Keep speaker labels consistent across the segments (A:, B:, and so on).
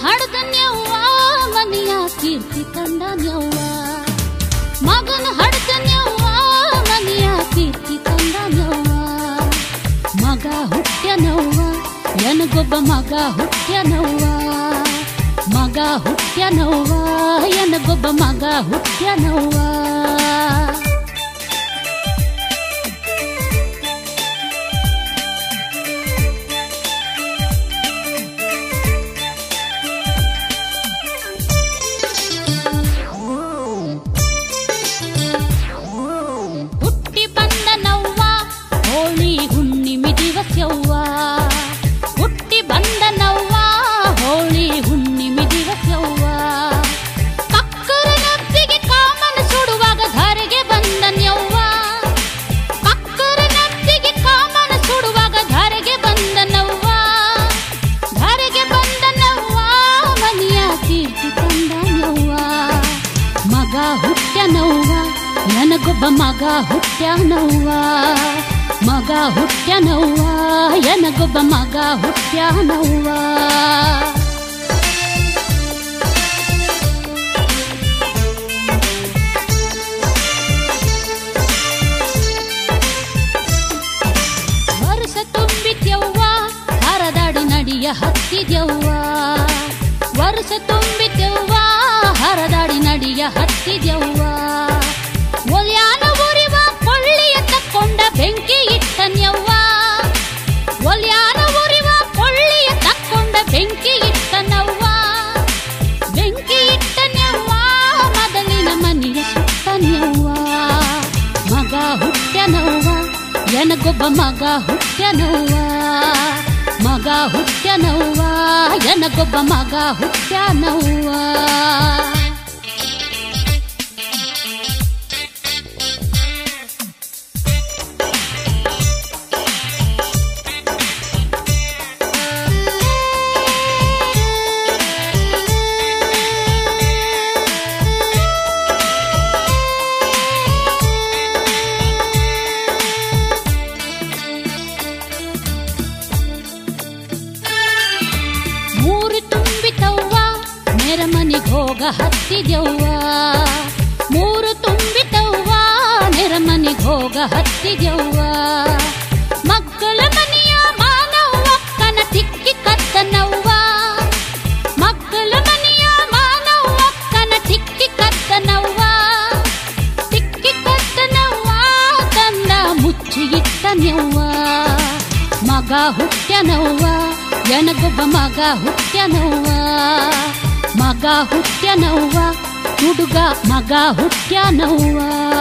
A: ಹಡ್ದನ್ಯವ್ವ ಮನೆಯ ಕೀರ್ತಿ ತಂದನ್ಯವ್ವ ಮಗನ ಹಡ್ದನ್ಯವ್ವ ಮನೆಯ ಕೀರ್ತಿ ತಂದನ್ಯವ್ವ ಮಗ ಹುಟ್ಟ್ಯನವ್ವ ಎನಗೊಬ್ಬ ಮಗ ಹುಟ್ಟ್ಯನವ್ವ ಮಗ ಹುಟ್ಟ್ಯನವ್ವ ಎನಗೊಬ್ಬ ಮಗ ಹುಟ್ಟ್ಯನವ್ವ ಹುಟ್ಟಿ ಬಂದ ನವ್ವ ಹೋಳಿ ಹುಣ್ಣಿಮೆ ದಿವಸವ್ವ ಹುಟ್ಟಿ ಬಂದ ನವ್ವ ಹೋಳಿ ಹುಣ್ಣಿಮೆ ದಿವಸವ್ವ ಪಕ್ಕರ ನಬ್ಬಿಗೆ ಕಾಮನ ಸುಡುವಾಗ ಧರೆಗೆ ಬಂದ ನ್ಯವ್ವ ಪಕ್ಕರ ನಬ್ಬಿಗೆ ಕಾಮನ ಸುಡುವಾಗ ಧರೆಗೆ ಬಂದ ನವ್ವ ಧರೆಗೆ ಬಂದ ನವ್ವ ಮನೆಯ ಕೀರ್ತಿ ತಂದ ನವ್ವ ಮಗ ಹುಟ್ಟ್ಯನವ್ವ ನನಗೊಬ್ಬ ಮಗ ಹುಟ್ಟ್ಯಾನವ್ವ ಮಗ ಹುಟ್ಟ್ಯನವ್ವ ನನಗೊಬ್ಬ ಮಗ ಹುಟ್ಟ್ಯಾನವ್ವ ವರ್ಷ ತುಂಬಿದ್ಯವ್ವ ಹರದಾಡಿ ನಡಿಯ ಹತ್ತಿದ್ಯವ್ವ ವರ್ಷ ತುಂಬಿದ್ಯವ್ವ ಹರದಾಡಿ ನಡಿಯ ಹತ್ತಿದ್ಯವ್ವ ಒಲ್ಯಾನ ಉರಿವ ಕೊಳ್ಳಿಯ ತಕ್ಕೊಂಡ ಬೆಂಕಿ ಇಟ್ಟನ್ಯವ್ವ ಒಲ್ಯಾನ ಉರಿವ ಕೊಳ್ಳಿಯ ತಕ್ಕೊಂಡ ಬೆಂಕಿ ಇಟ್ಟನವ್ವ ಬೆಂಕಿ ಇಟ್ಟನ್ಯವ್ವ ಮೊದಲಿನ ಮನೆಯ ಸುಟ್ಟನ್ಯವ್ವ ಮಗ ಹುಟ್ಟ್ಯನವ್ವ ಎನಗೊಬ್ಬ ಮಗ ಹುಟ್ಟ್ಯನವ್ವ ಮಗ ಹುಟ್ಟ್ಯನವ್ವ ಎನಗೊಬ್ಬ ಮಗ ಹುಟ್ಟ್ಯನವ್ವ ಮೂರು ತುಂಬಿತವ್ವ ನೆರಮನಿಗ್ ಹೋಗ ಹತ್ತಿದ್ಯವ್ವ ಮೂರು ತುಂಬಿತವ್ವ ನೆರಮನಿಗ್ ಹೋಗ ಹತ್ತಿದ್ಯವ್ವ ಮಕ್ಕಳ ಮನೆಯ ಮಾನವಕ್ಕನ ತಿಕ್ಕಿ ಕತ್ತನವ್ವ ಮಕ್ಕಳ ಮನೆಯ ಮಾನವಕ್ಕನ ತಿಕ್ಕಿ ಕತ್ತನವ್ವ ತಿಕ್ಕಿ ಕತ್ತನವ್ವ ತಂದ ಮುಚ್ಚಿ ಇಟ್ಟನವ್ವ ಮಗ ಹುಟ್ಟ್ಯನವ್ವ ಎನಗೊಬ್ಬ ಮಗ ಹುಟ್ಟ್ಯನವ್ವ ಮಗ ಹುಟ್ಟ್ಯನವ್ವ ಹುಡುಗ ಮಗ ಹುಟ್ಟ್ಯನವ್ವ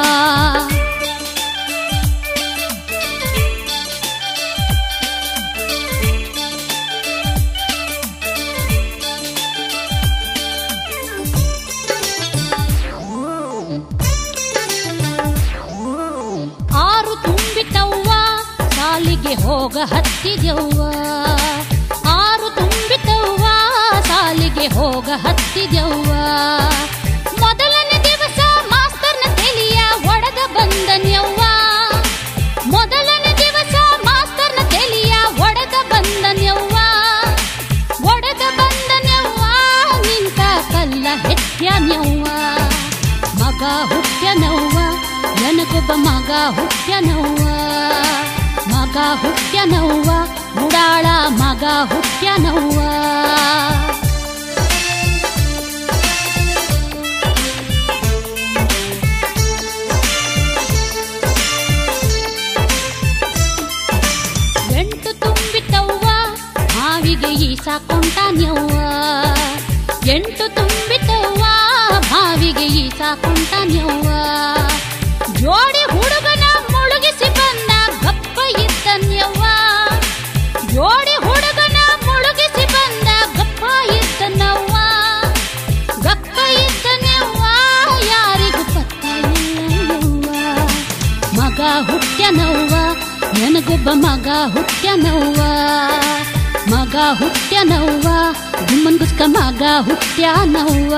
A: ಆರು ತುಂಬಿತವ್ವ ಸಾಲಿಗೆ ಹೋಗ ಹತ್ತಿದ್ಯವ್ವ ಆರು ತುಂಬಿತವ್ವ ಸಾಲಿಗೆ ಹೋಗ ಹತ್ತಿದ್ಯವ್ವ ಮೊದಲನೇ ದಿವಸ ಮಾಸ್ತರ್ನ ತೆಲಿಯ ಒಡೆದ ಬಂದನ್ಯವ್ವ ಮೊದಲನೇ ದಿವಸ ಮಾಸ್ತರ್ನ ತೆಲಿಯ ಒಡೆದ ಬಂದನ್ಯವ್ವ ಒಡೆದ ಬಂದನ್ಯವ್ವ ನಿಂತ ಕಲ್ಲ ಹೆಟ್ಯನ್ಯವ್ವ ಮಗ ಹುಟ್ಟ್ಯನವ್ವ ನನಗೊಬ್ಬ ಮಗ ಹುಟ್ಟ್ಯನವ್ವ ಮಗ ಹುಟ್ಟ್ಯನವ್ವ ಉಡಾಳ ಮಗ ಹುಟ್ಟ್ಯನವ್ವ ಎಂಟು ತುಂಬಿತವ್ವ ಮಾವಿಗೆ ಈಸ ಕೊಂಟಾನ್ಯವ್ವ ಎಂಟು ತುಂಬಿತವ್ವ ಬಾವಿಗೆ ಈಸ ಕೊಂಟಾನ್ಯವ್ವ ಜೋಡಿ ಹುಡುಗನ ಮುಳುಗಿಸಿ ಬಂದ ಗಪ್ಪ ಇದ್ದನ್ಯವ್ವ ಜೋಡಿ ಹುಡುಗನ ಮುಳುಗಿಸಿ ಬಂದ ಗಪ್ಪ ಇದ್ದನವ್ವ ಗಪ್ಪ ಇದ್ದನವ್ವ ಯಾರಿಗೂ ಪತ್ತ ಇಲ್ಲವ್ವ ಮಗ ಹುಟ್ಟ್ಯನವ್ವ ನನಗೊಬ್ಬ ಮಗ ಹುಟ್ಟ್ಯನವ್ವ ಮಗ ಹುಟ್ಟ್ಯನವ್ವ ಗುಮ್ಮನ್ಗುಸ್ಕ ಮಗ ಹುಟ್ಟ್ಯಾನವ್ವ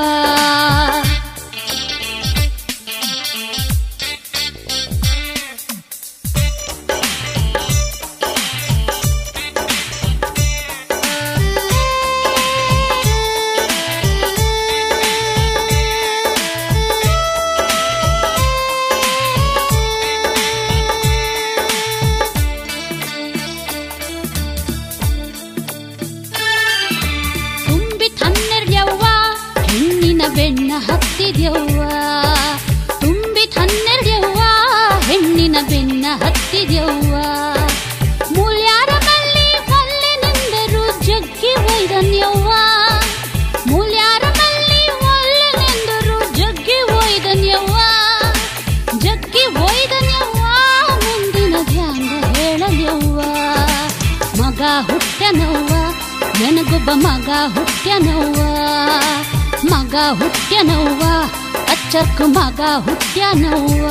A: ನನಗೊಬ್ಬ ಮಗ ಹುಟ್ಟ್ಯನವ್ವ ಮಗ ಹುಟ್ಟ್ಯನವ್ವ ಅಚ್ಚರ್ಕು ಮಗ ಹುಟ್ಟ್ಯನವ್ವ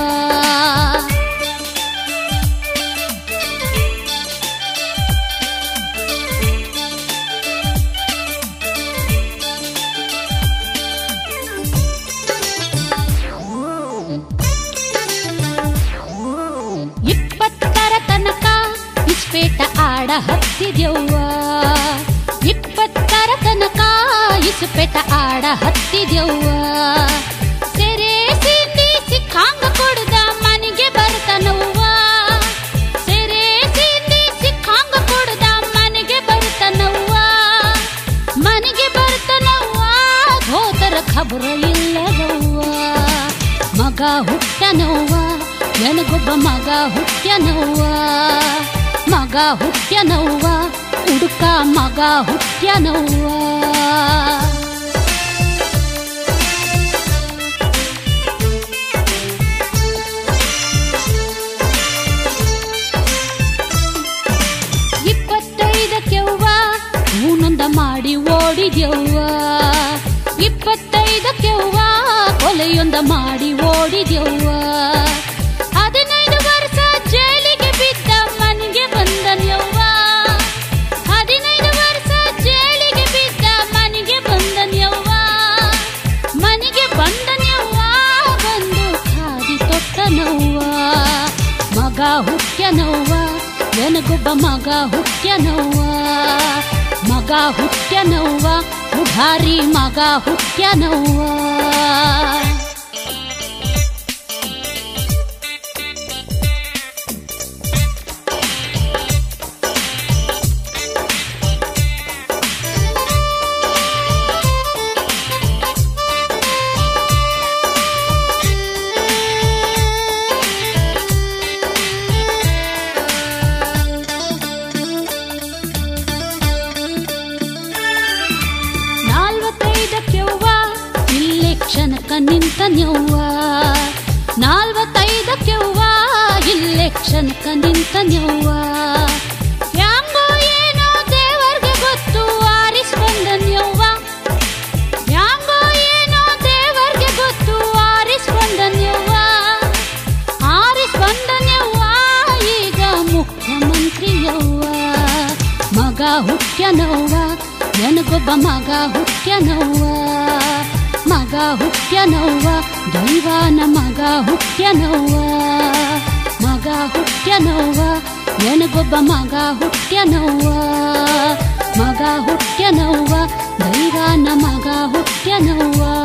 A: ಇಪ್ಪತ್ತರ ತನಕ ಇಸ್ಪೇಟ ಆಡ ಹತ್ತಿದ್ಯವ್ವ ಇಪ್ಪತ್ತರ ತನಕ ಇಸ್ಪೇಟ ಆಡ ಹತ್ತಿದ್ಯವ್ವ ಸೆರೆ ಸಿಂದಿ ಸಿಕ್ಕಾಂಗ ಕೊಡ್ದ ಮನೆಗೆ ಬರ್ತಾನವ್ವ ಸೆರೆ ಸಿಂದಿ ಸಿಕ್ಕಾಂಗ ಕೊಡ್ದ ಮನೆಗೆ ಬರ್ತಾನವ್ವ ಮನೆಗೆ ಬರ್ತಾನವ್ವ ಧೋತರ ಖಬರ ಇಲ್ಲದವ್ವ ಮಗ ಹುಟ್ಟನವ್ವ ನನಗೊಬ್ಬ ಮಗ ಹುಟ್ಟ್ಯನವ್ವ ಮಗ ಹುಟ್ಟ್ಯನವ್ವ ಹುಡುಕ ಮಗ ಹುಟ್ಟ್ಯನವ್ವ ಇಪ್ಪತ್ತೈದಕ್ಕೆವ್ವ ಹೂನೊಂದ ಮಾಡಿ ಓಡಿದ್ಯವ್ವ ಇಪ್ಪತ್ತೈದಕ್ಕೆವ್ವ ಕೊಲೆಯೊಂದ ಮಾಡಿ ಓಡಿದ್ಯವ್ವ ಹದಿನೈದು ವರ್ಷ ಜೈಲಿಗೆ ಬಿದ್ದ ಮನೆಗೆ ಬಂದನ್ಯವ್ವ ಹದಿನೈದು ವರ್ಷ ಜೈಲಿಗೆ ಬಿದ್ದ ಮನೆಗೆ ಬಂದನ್ಯವ್ವ ಮನೆಗೆ ಬಂದನ್ಯವ್ವ ಬಂದು ಖಾದಿ ತೊಟ್ಟನವ್ವ ಮಗ ಹುಟ್ಟ್ಯನವ್ವ ನನಗೊಬ್ಬ ಮಗ ಹುಟ್ಟ್ಯನವ್ವ ಮಗ ಹುಟ್ಟ್ಯನವ್ವ ಉಢಾರಿ ಮಗ ಹುಟ್ಟ್ಯನವ್ವ ನಾಲ್ವತ್ತೈದಕ್ಕೆವ್ವ ಇಲೆಕ್ಷನ್ಕ ನಿಂತನ್ಯವ್ವ ನಾಲ್ವತ್ತೈದಕ್ಕೆವ್ವ ಇಲೆಕ್ಷನ್ಕ ನಿಂತನ್ಯವ್ವ ಯಾಂಗೋ ಏನೋ ದೇವರ್ಗೆ ಗೊತ್ತು ಆರಿಸ್ ಬಂದನ್ಯವ್ವ ಯಾಂಗೋ ಏನೋ ದೇವರ್ಗೆ ಗೊತ್ತು ಆರಿಸ್ ಬಂದನ್ಯವ್ವ ಆರಿಸ್ ಬಂದನ್ಯವ್ವ ಈಗ ಮುಖ್ಯಮಂತ್ರಿಯವ್ವ ಮಗ ಹುಟ್ಟ್ಯನವ್ವ ನನಗೊಬ್ಬ ಮಗ ಹುಟ್ಟ್ಯನವ್ವ ಮಗ ಹುಟ್ಟ್ಯನವ್ವ ದೈವಾನ ಮಗ ಹುಟ್ಟ್ಯನವ್ವ ಮಗ ಹುಟ್ಟ್ಯನವ್ವ ನನಗೊಬ್ಬ ಮಗ ಹುಟ್ಟ್ಯನವ್ವ ಮಗ ಹುಟ್ಟ್ಯನವ್ವ ದೈವಾನ ಮಗ ಹುಟ್ಟ್ಯನವ್ವ